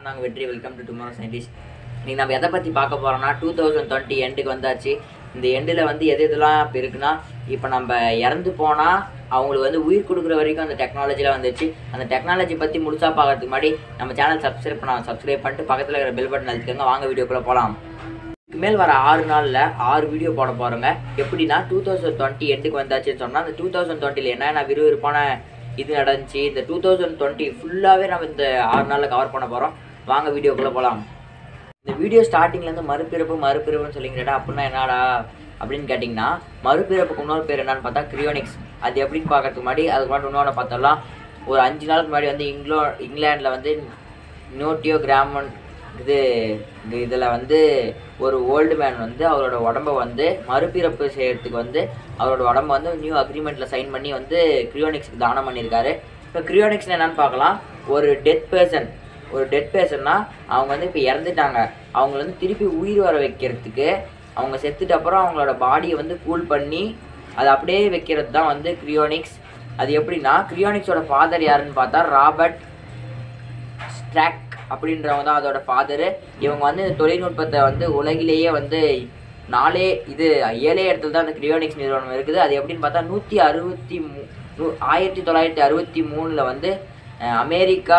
நாங்கள் வெற்றி welcome to tomorrow scientist இன்னைக்கு நம்ம எதை பற்றி பார்க்க போகிறோம்னா டூ தௌசண்ட் டுவெண்ட்டி எண்டுக்கு வந்தாச்சு இந்த எண்டில் வந்து எது எதுலாம் இப்போ இருக்குன்னா இப்போ நம்ம இறந்து போனால் அவங்களுக்கு வந்து உயிர் கொடுக்குற வரைக்கும் அந்த டெக்னாலஜிலாம் வந்துச்சு அந்த டெக்னாலஜி பற்றி முழுசாக பார்க்கறதுக்கு முன்னாடி நம்ம சேனல் சப்ஸ்கிரைப் பண்ண சப்ஸ்கிரைப் பண்ணிட்டு பக்கத்தில் இருக்கிற பெல் பட்டன் அழுத்திக்கோங்க வாங்க வீடியோக்குள்ளே போகலாம் இதுக்கு மேல் வர ஆறு நாளில் ஆறு வீடியோ போட போகிறோங்க எப்படின்னா டூ தௌசண்ட் டுவெண்ட்டி எண்டுக்கு வந்தாச்சுன்னு சொன்னால் அந்த டூ தௌசண்ட் டுவெண்ட்டியில் என்னென்ன விறுவிறுப்பான இது நடந்துச்சு இந்த டூ தௌசண்ட் டுவெண்ட்டி ஃபுல்லாகவே நம்ம இந்த ஆறு நாளில் கவர் பண்ண போகிறோம் வாங்க வீடியோக்குள்ளே போகலாம் இந்த வீடியோ ஸ்டார்டிங்லேருந்து மறுபிறப்பு மறுபிறப்புன்னு சொல்லிங்கிறடா அப்படின்னா என்னடா அப்படின்னு கேட்டிங்கன்னா மறுபிறப்புக்கு இன்னொரு பேர் என்னன்னு பார்த்தா கிரியோனிக்ஸ் அது எப்படின்னு பார்க்கறதுக்கு முன்னாடி அதுக்கு முன்னாடி இன்னொன்று பார்த்தோம்னா ஒரு அஞ்சு நாளுக்கு முன்னாடி வந்து இங்கிலோ இங்கிலாண்டில் வந்து நோட்டியோ கிராமன் இது இதில் வந்து ஒரு ஓல்டு மேன் வந்து அவரோட உடம்ப வந்து மறுபிறப்பு செய்யறதுக்கு வந்து அவரோட உடம்ப வந்து நியூ அக்ரிமெண்ட்டில் சைன் பண்ணி வந்து கிரியோனிக்ஸ்க்கு தானம் பண்ணியிருக்காரு இப்போ கிரியோனிக்ஸ் என்னன்னு பார்க்கலாம் ஒரு டெத் பர்சன் ஒரு டெட் பேர்சன்னா அவங்க வந்து இப்போ இறந்துட்டாங்க அவங்கள வந்து திருப்பி உயிர் வர வைக்கிறதுக்கு அவங்க செத்துட்ட அப்புறம் அவங்களோட பாடியை வந்து கூல் பண்ணி அதை அப்படியே வைக்கிறது தான் வந்து கிரியோனிக்ஸ் அது எப்படின்னா கிரியோனிக்ஸோட ஃபாதர் யாருன்னு பார்த்தா ராபர்ட் ஸ்ட்ராக் அப்படின்றவங்க தான் அதோட ஃபாதரு இவங்க வந்து இந்த தொழில்நுட்பத்தை வந்து உலகிலேயே வந்து நாலே இது ஏழே இடத்துல தான் அந்த கிரியோனிக்ஸ் நிறுவனம் இருக்குது அது எப்படின்னு பார்த்தா நூற்றி அறுபத்தி மூ நூ- ஆயிரத்தி தொள்ளாயிரத்தி அறுபத்தி மூணில் வந்து அஹ், அமெரிக்கா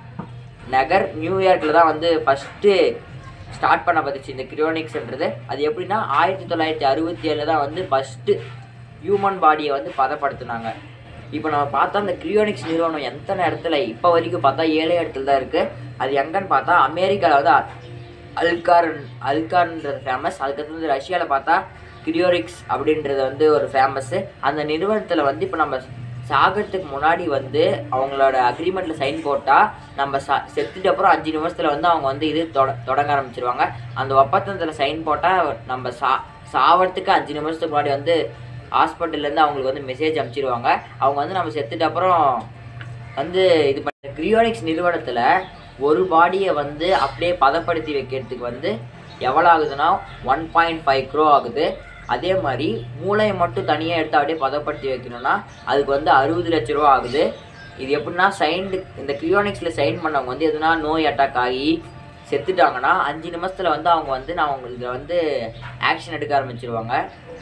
நகர் நியூயார்க்கில் தான் வந்து ஃபஸ்ட்டு ஸ்டார்ட் பண்ண பார்த்துச்சு இந்த கிரியோனிக்ஸ்ன்றது அது எப்படின்னா ஆயிரத்தி தொள்ளாயிரத்தி அறுபத்தி ஏழில் தான் வந்து ஃபஸ்ட்டு ஹியூமன் பாடியை வந்து பதப்படுத்துனாங்க இப்போ நம்ம பார்த்தா அந்த கிரியோனிக்ஸ் நிறுவனம் எத்தனை இடத்துல இப்போ வரைக்கும் பார்த்தா ஏழே இடத்துல தான் இருக்குது அது எங்கன்னு பார்த்தா அமெரிக்காவில் வந்து அ- அல்கார்ன் அல்கார்ன்றது ஃபேமஸ் அதுக்கடுத்து வந்து ரஷ்யாவில் பார்த்தா கிரியோரிக்ஸ் அப்படின்றது வந்து ஒரு ஃபேமஸ்ஸு அந்த நிறுவனத்தில் வந்து இப்போ நம்ம சாகிறதுக்கு முன்னாடி வந்து அவங்களோட அக்ரிமெண்ட்டில் சைன் போட்டால் நம்ம சா செத்துட்டு அப்புறம் அஞ்சு நிமிஷத்தில் வந்து அவங்க வந்து இது தொட தொடங்க ஆரம்பிச்சிருவாங்க அந்த ஒப்பந்தத்தில் சைன் போட்டால் நம்ம சா சாவறதுக்கு அஞ்சு நிமிஷத்துக்கு முன்னாடி வந்து ஹாஸ்பிட்டல்லேருந்து அவங்களுக்கு வந்து மெசேஜ் அனுப்பிச்சிருவாங்க அவங்க வந்து நம்ம செத்துட்ட அப்புறம் வந்து இது பண்ண கிரியோனிக்ஸ் நிறுவனத்தில் ஒரு பாடியை வந்து அப்படியே பதப்படுத்தி வைக்கிறதுக்கு வந்து எவ்வளோ ஆகுதுன்னா ஒன் பாயிண்ட் ஃபைவ் க்ரோ ஆகுது அதே மாதிரி மூளையை மட்டும் தனியாக எடுத்து அப்படியே பதப்படுத்தி வைக்கணும்னா அதுக்கு வந்து அறுபது லட்ச ரூபா ஆகுது இது எப்படின்னா சைன்டு இந்த கிரியோனிக்ஸில் சைன் பண்ணவங்க வந்து எதுனா நோய் அட்டாக் ஆகி செத்துட்டாங்கன்னா அஞ்சு நிமிஷத்தில் வந்து அவங்க வந்து நான் அவங்களுக்கு வந்து ஆக்ஷன் எடுக்க ஆரம்பிச்சிருவாங்க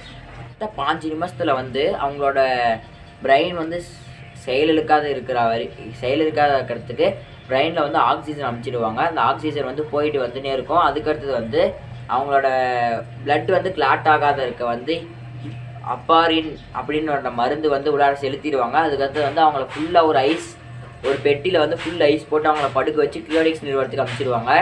மொத்த பாஞ்சு நிமிஷத்தில் வந்து அவங்களோட பிரெயின் வந்து செயலிழக்காத இருக்கிற வரை செயலிழக்காத இருக்கிறதுக்கு பிரெயினில் வந்து ஆக்சிஜன் அமைச்சிடுவாங்க அந்த ஆக்சிஜன் வந்து போயிட்டு வந்துனே இருக்கும் அதுக்கடுத்தது வந்து அவங்களோட பிளட் வந்து கிளாட் ஆகாத இருக்க வந்து அப்பாரின் அப்படின்னு ஒரு மருந்து வந்து உள்ளார செலுத்திடுவாங்க அதுக்கடுத்து வந்து அவங்கள ஃபுல்லாக ஒரு ஐஸ் ஒரு பெட்டியில் வந்து ஃபுல் ஐஸ் போட்டு அவங்கள படுக்க வச்சு கிரியோனிக்ஸ் நிறுவனத்துக்கு அனுப்பிச்சிடுவாங்க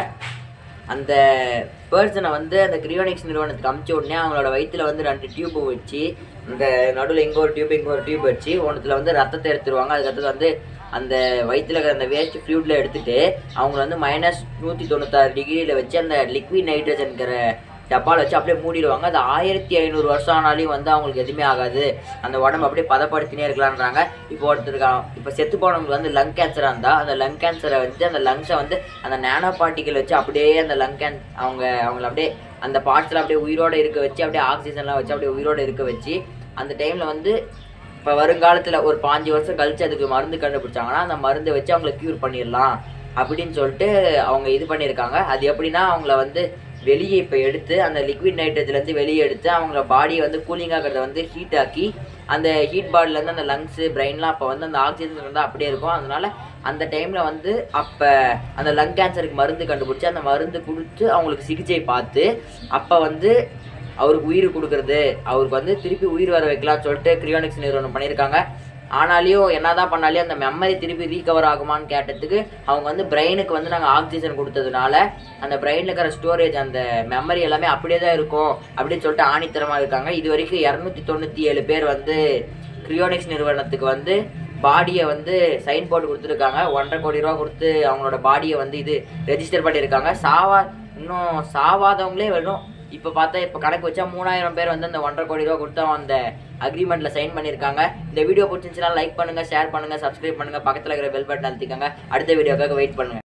அந்த பர்சனை வந்து அந்த கிரியோனிக்ஸ் நிறுவனத்துக்கு அமுச்ச உடனே அவங்களோட வயித்துல வந்து ரெண்டு டியூப் வச்சு இந்த நடுவில் இங்கே ஒரு டியூப் இங்கே ஒரு டியூப் வச்சு ஒன்றுத்துல வந்து ரத்தத்தை எடுத்துருவாங்க அதுக்கடுத்து வந்து அந்த வயித்துல இருக்கிற அந்த வேஸ்ட் ஃப்ளூயிடில் எடுத்துட்டு அவங்கள வந்து மைனஸ் நூற்றி தொண்ணூத்தாறு டிகிரியில் வச்சு அந்த லிக்விட் நைட்ரஜன்கிற டப்பால் வச்சு அப்படியே மூடிடுவாங்க அது ஆயிரத்தி ஐநூறு வருஷம் ஆனாலையும் வந்து அவங்களுக்கு எதுவுமே ஆகாது அந்த உடம்பு அப்படியே பதப்படுத்தினே இருக்கலான்றாங்க இப்போ ஒருத்தருக்கான் இப்போ செத்து போனவங்களுக்கு வந்து லங் கேன்சராக இருந்தால் அந்த லங் கேன்சரை வச்சு அந்த லங்ஸை வந்து அந்த நேனோ பார்ட்டிக்கல் வச்சு அப்படியே அந்த லங் கேன் அவங்க அவங்கள அப்படியே அந்த பார்ட்ஸ்லாம் அப்படியே உயிரோட இருக்க வச்சு அப்படியே ஆக்சிஜன்லாம் வச்சு அப்படியே உயிரோட இருக்க வச்சு அந்த டைமில் வந்து இப்போ வருங்காலத்தில் ஒரு பாஞ்சு வருஷம் கழிச்சு அதுக்கு மருந்து கண்டுபிடிச்சாங்கன்னா அந்த மருந்தை வச்சு அவங்கள க்யூர் பண்ணிடலாம் அப்படின்னு சொல்லிட்டு அவங்க இது பண்ணியிருக்காங்க அது எப்படின்னா அவங்கள வந்து வெளியே இப்போ எடுத்து அந்த லிக்விட் நைட்ரஜன்லேருந்து வெளியே எடுத்து அவங்கள பாடியை வந்து கூலிங் ஆகிறத வந்து ஹீட் ஆக்கி அந்த ஹீட் பாடிலேருந்து அந்த லங்ஸு பிரெயின்லாம் அப்போ வந்து அந்த ஆக்சிஜன் வந்து அப்படியே இருக்கும் அதனால அந்த டைமில் வந்து அப்போ அந்த லங் கேன்சருக்கு மருந்து கண்டுபிடிச்சி அந்த மருந்து கொடுத்து அவங்களுக்கு சிகிச்சை பார்த்து அப்போ வந்து அவருக்கு உயிர் கொடுக்கறது அவருக்கு வந்து திருப்பி உயிர் வர வைக்கலாம்னு சொல்லிட்டு கிரியோனிக்ஸ் நிறுவனம் பண்ணியிருக்காங்க ஆனாலையும் என்னதான் பண்ணாலையும் அந்த மெமரி திருப்பி ரீகவர் ஆகுமான்னு கேட்டதுக்கு அவங்க வந்து பிரெயினுக்கு வந்து நாங்கள் ஆக்சிஜன் கொடுத்ததுனால அந்த பிரெயினில் இருக்கிற ஸ்டோரேஜ் அந்த மெமரி எல்லாமே அப்படியே தான் இருக்கும் அப்படின்னு சொல்லிட்டு ஆணித்தரமாக இருக்காங்க இது வரைக்கும் இரநூத்தி தொண்ணூற்றி ஏழு பேர் வந்து கிரியோனிக்ஸ் நிறுவனத்துக்கு வந்து பாடியை வந்து சைன் போட்டு கொடுத்துருக்காங்க ஒன்றரை கோடி ரூபா கொடுத்து அவங்களோட பாடியை வந்து இது ரெஜிஸ்டர் பண்ணியிருக்காங்க சாவா இன்னும் சாவாதவங்களே வேணும் இப்போ பார்த்தா இப்போ கணக்கு வச்சா மூணாயிரம் பேர் வந்து அந்த ஒன்றரை கோடி ரூபா கொடுத்து அந்த அக்ரிமெண்ட்டில் சைன் பண்ணியிருக்காங்க இந்த வீடியோ பிடிச்சிருந்துச்சுன்னா லைக் பண்ணுங்கள் ஷேர் பண்ணுங்கள் சப்ஸ்கிரைப் பண்ணுங்கள் பக்கத்தில் இருக்கிற பெல் பட்டன் அழுத்திக்கோங்க அடுத்த வீடியோக்காக வெயிட் பண்ணுங்கள்